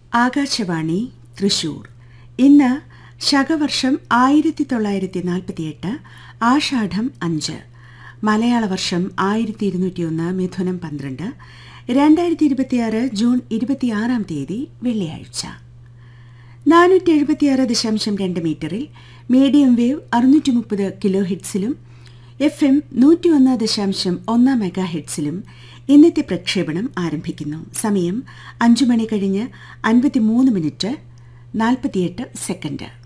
ആകാശവാണി തൃശൂർ ഇന്ന് ശകവർഷം ആയിരത്തി തൊള്ളായിരത്തി നാൽപ്പത്തിയെട്ട് ആഷാഢം അഞ്ച് മലയാള വർഷം ആയിരത്തി ഇരുന്നൂറ്റിയൊന്ന് മിഥുനം പന്ത്രണ്ട് രണ്ടായിരത്തി ഇരുപത്തിയാറ് ജൂൺ ഇരുപത്തിയാറാം തീയതി വെള്ളിയാഴ്ച നാനൂറ്റി എഴുപത്തിയാറ് ദശാംശം രണ്ട് മീറ്ററിൽ മീഡിയം വേവ് അറുന്നൂറ്റി മുപ്പത് കിലോ ഹിറ്റ്സിലും എഫ് എം നൂറ്റി ഒന്ന് ദശാംശം ഒന്ന് മെഗാ ഹെഡ്സിലും ഇന്നത്തെ പ്രക്ഷേപണം ആരംഭിക്കുന്നു സമയം അഞ്ചു മണി കഴിഞ്ഞ് അൻപത്തിമൂന്ന് മിനിറ്റ് നാൽപ്പത്തിയെട്ട് സെക്കൻഡ്